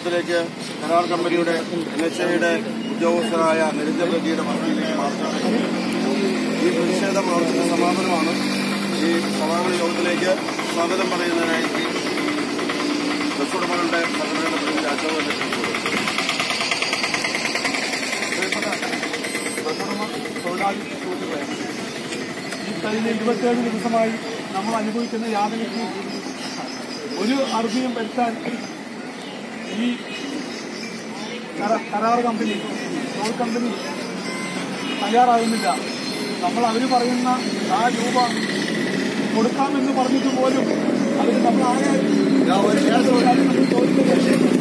യോഗത്തിലേക്ക് കരാർ കമ്പനിയുടെ N H ഐയുടെ ഉദ്യോഗസ്ഥരായ നിരഞ്ജൻ റെഡ്ഡിയുടെ വസതിയിലേക്ക് മാറുകയാണ് ഈ പ്രതിഷേധ പ്രവർത്തന സമാപനമാണ് ഈ സമാപന യോഗത്തിലേക്ക് സ്വാഗതം പറയുന്നതിനായി ഈ ബസ് ഉടമകളുടെ സംഘടനയുടെ പ്രസിഡന്റ് അശോകൻ തൊഴിലാളി സുഹൃത്തുക്കളെ ഈ കഴിഞ്ഞ ഇരുപത്തേഴ് ദിവസമായി നമ്മൾ അനുഭവിക്കുന്ന യാതനയ്ക്ക് ഒരു അറുതിയും വരുത്താൻ ഈ കര- കരാർ കമ്പനി ടോൾ കമ്പനി തയ്യാറാകുന്നില്ല നമ്മൾ അവർ പറയുന്ന ആ രൂപ കൊടുക്കാമെന്ന് പറഞ്ഞിട്ട് പോലും അതിന് നമ്മൾ ആകെ തൊഴിലാളി നമ്മൾ ചോദിക്കുന്നത്